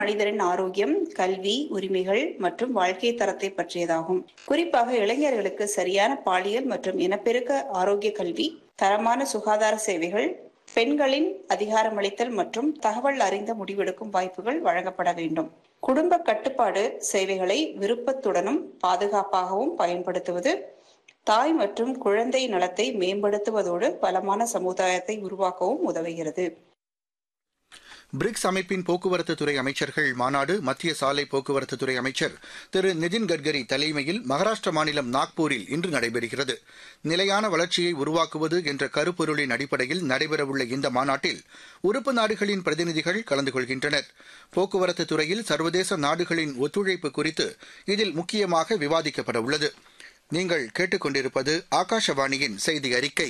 மனிதரின் ஆரோக்கியம் கல்வி உரிமைகள் மற்றும் வாழ்க்கை தரத்தை பற்றியதாகும் குறிப்பாக இளைஞர்களுக்கு சரியான பாலியல் மற்றும் இனப்பெருக்க ஆரோக்கிய கல்வி தரமான சுகாதார சேவைகள் பெண்களின் அதிகாரமளித்தல் மற்றும் தகவல் அறிந்த முடிவெடுக்கும் வாய்ப்புகள் வழங்கப்பட வேண்டும் குடும்ப கட்டுப்பாடு சேவைகளை விருப்பத்துடனும் பாதுகாப்பாகவும் பயன்படுத்துவது தாய் மற்றும் குழந்தை நலத்தை மேம்படுத்துவதோடு பலமான சமுதாயத்தை உருவாக்கவும் உதவுகிறது பிரிக்ஸ் அமைப்பின் போக்குவரத்து துறை அமைச்சர்கள் மாநாடு மத்திய சாலை போக்குவரத்து துறை அமைச்சர் திரு நிதின் கட்கரி தலைமையில் மகாராஷ்டிர மாநிலம் நாக்பூரில் இன்று நடைபெறுகிறது நிலையான வளர்ச்சியை உருவாக்குவது என்ற கருப்பொருளின் அடிப்படையில் நடைபெறவுள்ள இந்த மாநாட்டில் உறுப்பு நாடுகளின் பிரதிநிதிகள் கலந்து கொள்கின்றனர் போக்குவரத்து துறையில் சர்வதேச நாடுகளின் ஒத்துழைப்பு குறித்து இதில் முக்கியமாக விவாதிக்கப்பட உள்ளது நீங்கள் கேட்டுக்கொண்டிருப்பது ஆகாஷவாணியின் செய்தி அறிக்கை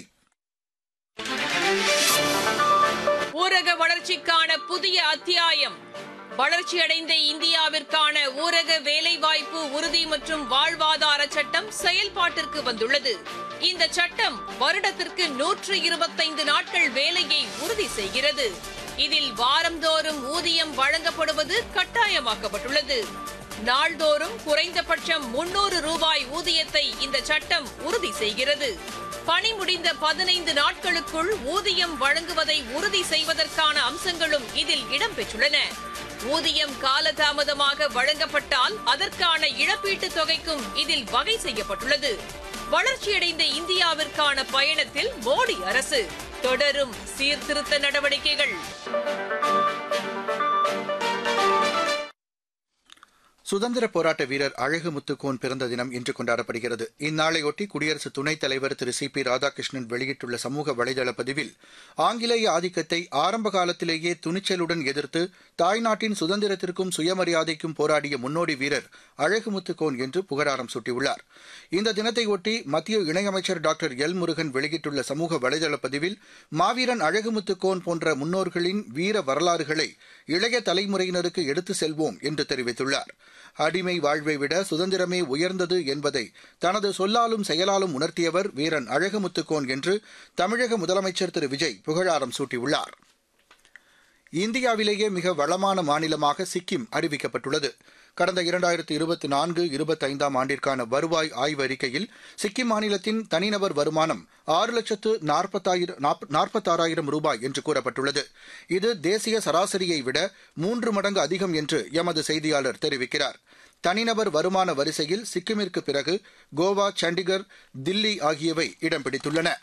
ஊரக வளர்ச்சிக்கான புதிய அத்தியாயம் வளர்ச்சியடைந்த இந்தியாவிற்கான ஊரக வேலைவாய்ப்பு உறுதி மற்றும் வாழ்வாதார சட்டம் செயல்பாட்டிற்கு வந்துள்ளது இந்த சட்டம் வருடத்திற்கு நூற்று இருபத்தைந்து நாட்கள் வேலையை உறுதி செய்கிறது இதில் வாரந்தோறும் ஊதியம் வழங்கப்படுவது கட்டாயமாக்கப்பட்டுள்ளது நாள்தோறும் குறைந்தபட்சம் முன்னூறு ரூபாய் ஊதியத்தை இந்த சட்டம் உறுதி செய்கிறது பணி முடிந்த பதினைந்து நாட்களுக்குள் ஊதியம் வழங்குவதை உறுதி செய்வதற்கான அம்சங்களும் இதில் இடம்பெற்றுள்ளன ஊதியம் காலதாமதமாக வழங்கப்பட்டால் அதற்கான இழப்பீட்டுத் தொகைக்கும் இதில் வகை செய்யப்பட்டுள்ளது வளர்ச்சியடைந்த இந்தியாவிற்கான பயணத்தில் மோடி அரசு தொடரும் சீர்திருத்த நடவடிக்கைகள் சுதந்திர போராட்ட வீரர் அழகு முத்துக்கோன் பிறந்த தினம் இன்று கொண்டாடப்படுகிறது இந்நாளையொட்டி குடியரசு துணைத் தலைவர் திரு சி பி ராதாகிருஷ்ணன் வெளியிட்டுள்ள சமூக வலைதள பதிவில் ஆங்கிலேய ஆதிக்கத்தை ஆரம்ப காலத்திலேயே துணிச்சலுடன் எதிர்த்து தாய்நாட்டின் சுதந்திரத்திற்கும் சுயமரியாதைக்கும் போராடிய முன்னோடி வீரர் அழகு முத்துக்கோன் என்று புகழாரம் சூட்டியுள்ளார் இந்த தினத்தையொட்டி மத்திய இணையமைச்சர் டாக்டர் எல் முருகன் வெளியிட்டுள்ள சமூக வலைதள பதிவில் மாவீரன் அழகு முத்துக்கோன் போன்ற முன்னோர்களின் வீர வரலாறுகளை இளைய தலைமுறையினருக்கு எடுத்து செல்வோம் என்று தெரிவித்துள்ளார் அடிமை வாழ்வை விட சுதந்திரமே உயர்ந்தது என்பதை தனது சொல்லாலும் செயலாலும் உணர்த்தியவர் வீரன் அழகுமுத்துக்கோன் என்று தமிழக முதலமைச்சர் திரு விஜய் புகழாரம் சூட்டியுள்ளார் இந்தியாவிலேயே மிக வளமான மாநிலமாக சிக்கிம் அறிவிக்கப்பட்டுள்ளது கடந்த இரண்டாயிரத்து இருபத்தி நான்கு இருபத்தைந்தாம் ஆண்டிற்கான வருவாய் ஆய்வு அறிக்கையில் சிக்கிம் மாநிலத்தின் தனிநபர் வருமானம் ஆறு லட்சத்து நாற்பத்தாறாயிரம் ரூபாய் என்று கூறப்பட்டுள்ளது இது தேசிய சராசரியை விட மூன்று மடங்கு அதிகம் என்று எமது செய்தியாளர் தெரிவிக்கிறார் தனிநபர் வருமான வரிசையில் சிக்கிமிற்கு பிறகு கோவா சண்டிகர் தில்லி ஆகியவை இடம் பிடித்துள்ளன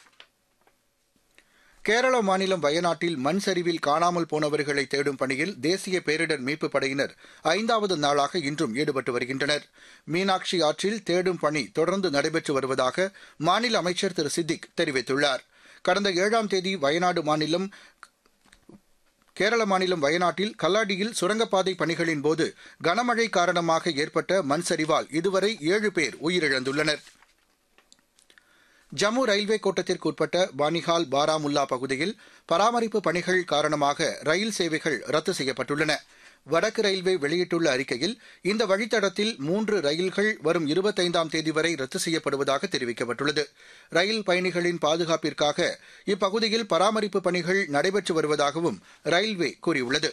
கேரள மாநிலம் வயநாட்டில் மண் சரிவில் காணாமல் போனவர்களை தேடும் பணியில் தேசிய பேரிடர் மீட்புப் படையினர் ஐந்தாவது நாளாக இன்றும் ஈடுபட்டு வருகின்றனர் மீனாட்சி ஆற்றில் தேடும் பணி தொடர்ந்து நடைபெற்று வருவதாக மாநில அமைச்சர் திரு சித்திக் தெரிவித்துள்ளார் கடந்த ஏழாம் தேதி வயநாடு மாநிலம் கேரள மாநிலம் வயநாட்டில் கல்லாடியில் சுரங்கப்பாதை பணிகளின் போது கனமழை காரணமாக ஏற்பட்ட மண் சரிவால் இதுவரை ஏழு பேர் உயிரிழந்துள்ளனா் ஜம்மு ரயில்வே கோட்டத்திற்கு உட்பட்ட பானிஹால் பாராமுல்லா பகுதியில் பராமரிப்பு பணிகள் காரணமாக ரயில் சேவைகள் ரத்து செய்யப்பட்டுள்ளன வடக்கு ரயில்வே வெளியிட்டுள்ள அறிக்கையில் இந்த வழித்தடத்தில் மூன்று ரயில்கள் வரும் இருபத்தைந்தாம் தேதி வரை ரத்து செய்யப்படுவதாக தெரிவிக்கப்பட்டுள்ளது ரயில் பயணிகளின் பாதுகாப்பிற்காக இப்பகுதியில் பராமரிப்பு பணிகள் நடைபெற்று வருவதாகவும் ரயில்வே கூறியுள்ளது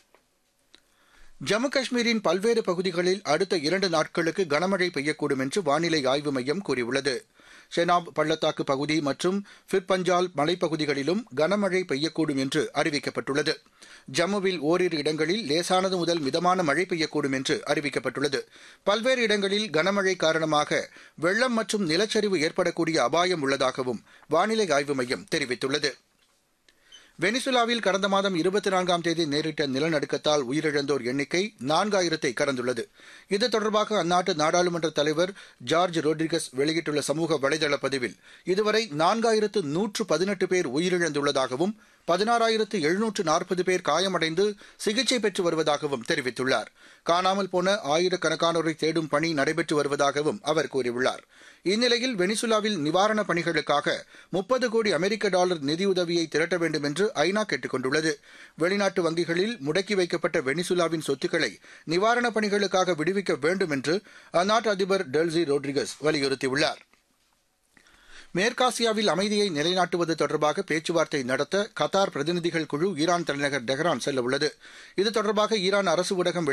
ஜம்மு காஷ்மீரின் பல்வேறு பகுதிகளில் அடுத்த இரண்டு நாட்களுக்கு கனமழை பெய்யக்கூடும் என்று வானிலை ஆய்வு மையம் கூறியுள்ளது ஷெனாப் பள்ளத்தாக்கு பகுதி மற்றும் ஃபிர்பஞ்சால் மலைப்பகுதிகளிலும் கனமழை பெய்யக்கூடும் என்று அறிவிக்கப்பட்டுள்ளது ஜம்முவில் ஓரிரு இடங்களில் லேசானது முதல் மிதமான மழை பெய்யக்கூடும் என்று அறிவிக்கப்பட்டுள்ளது பல்வேறு இடங்களில் கனமழை காரணமாக வெள்ளம் மற்றும் நிலச்சரிவு ஏற்படக்கூடிய அபாயம் உள்ளதாகவும் வானிலை ஆய்வு மையம் தெரிவித்துள்ளது வெனிசுலாவில் கடந்த மாதம் இருபத்தி நான்காம் தேதி நேரிட்ட நிலநடுக்கத்தால் உயிரிழந்தோர் எண்ணிக்கை நான்காயிரத்தை கடந்துள்ளது இது தொடர்பாக அந்நாட்டு நாடாளுமன்ற தலைவர் ஜார்ஜ் ரோட்ரிகஸ் வெளியிட்டுள்ள சமூக வலைதள பதிவில் இதுவரை நான்காயிரத்து நூற்று பதினெட்டு பேர் உயிரிழந்துள்ளதாகவும் பதினாறாயிரத்து எழுநூற்று நாற்பது பேர் காயமடைந்து சிகிச்சை பெற்று வருவதாகவும் தெரிவித்துள்ளார் காணாமல் போன ஆயிரக்கணக்கானோரை தேடும் பணி நடைபெற்று வருவதாகவும் அவர் கூறியுள்ளார் இந்நிலையில் வெனிசுலாவில் நிவாரணப் பணிகளுக்காக முப்பது கோடி அமெரிக்க டாலர் நிதியுதவியை திரட்ட வேண்டும் என்று ஐநா கேட்டுக் கொண்டுள்ளது வெளிநாட்டு வங்கிகளில் முடக்கி வைக்கப்பட்ட வெனிசுலாவின் சொத்துக்களை நிவாரணப் பணிகளுக்காக விடுவிக்க வேண்டும் என்று அந்நாட்டு அதிபர் டெல்சி ரோட்ரிகஸ் வலியுறுத்தியுள்ளார் மேற்காசியாவில் அமைதியை நிலைநாட்டுவது தொடர்பாக பேச்சுவார்த்தை நடத்த கத்தார் பிரதிநிதிகள் குழு ஈரான் தலைநகர் டெஹ்ரான் செல்ல உள்ளது இது தொடர்பாக ஈரான் அரசு ஊடகம்